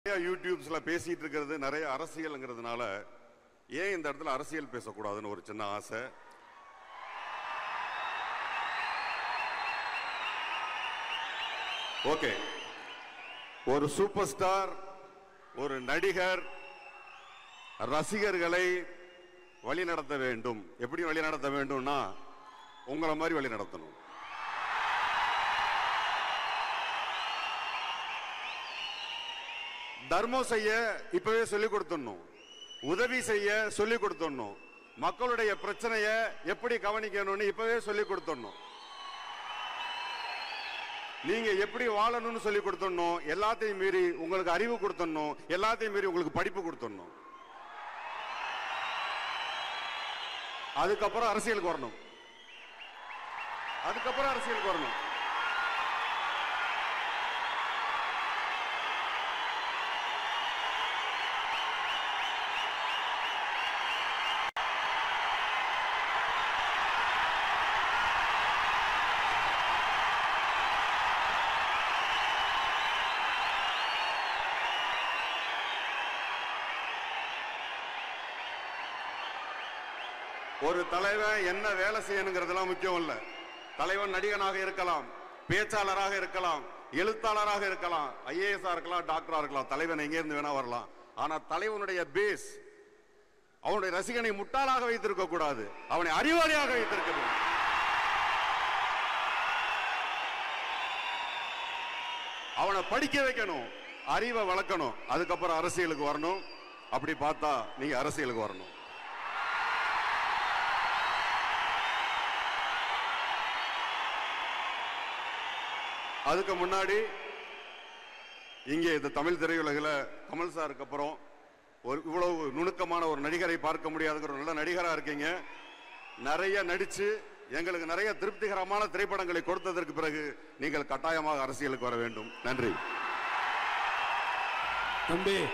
நிறைய யூடியூப்ஸ்ல பேசிட்டு இருக்கிறது நிறைய அரசியல்ங்கிறதுனால ஏன் இந்த இடத்துல அரசியல் பேசக்கூடாதுன்னு ஒரு சின்ன ஆசை ஓகே ஒரு சூப்பர் ஸ்டார் ஒரு நடிகர் ரசிகர்களை வழி நடத்த வேண்டும் எப்படி வழி நடத்த வேண்டும்னா உங்களை மாதிரி வழி நடத்தணும் தர்மம் செய்ய இப்பவே சொல்லி கொடுத்துடணும் உதவி செய்ய சொல்லி கொடுத்துடணும் மக்களுடைய பிரச்சனைய எப்படி கவனிக்கணும்னு இப்பவே சொல்லி கொடுத்துடணும் நீங்க எப்படி வாழணும்னு சொல்லி கொடுத்துடணும் எல்லாத்தையும் மீறி உங்களுக்கு அறிவு கொடுத்துடணும் எல்லாத்தையும் மீறி உங்களுக்கு படிப்பு கொடுத்துடணும் அதுக்கப்புறம் அரசியலுக்கு வரணும் அதுக்கப்புறம் அரசியலுக்கு வரணும் ஒரு தலைவன் என்ன வேலை செய்யணுங்கிறதுலாம் முக்கியம் இல்ல தலைவன் நடிகனாக இருக்கலாம் பேச்சாளராக இருக்கலாம் எழுத்தாளராக இருக்கலாம் ஐஏஎஸ் இருக்கலாம் டாக்டரா இருக்கலாம் தலைவன் எங்க இருந்து வேணா வரலாம் ஆனா தலைவனுடைய பேஸ் அவனுடைய ரசிகனை முட்டாளாக வைத்திருக்க கூடாது அவனை அறிவாளியாக வைத்திருக்க வேண்டும் அவனை படிக்க வைக்கணும் அறிவை வளர்க்கணும் அதுக்கப்புறம் அரசியலுக்கு வரணும் அப்படி பார்த்தா நீங்க அரசியலுக்கு வரணும் அதுக்கு முன்னாடி இங்கே இந்த தமிழ் திரையுலகில் கமல் சாருக்கு அப்புறம் ஒரு இவ்வளவு நுணுக்கமான ஒரு நடிகரை பார்க்க முடியாதுங்கிற ஒரு நல்ல நடிகரா இருக்கீங்க நிறைய நடிச்சு எங்களுக்கு நிறைய திருப்திகரமான திரைப்படங்களை கொடுத்ததற்கு பிறகு நீங்கள் கட்டாயமாக அரசியலுக்கு வர வேண்டும் நன்றி தம்பி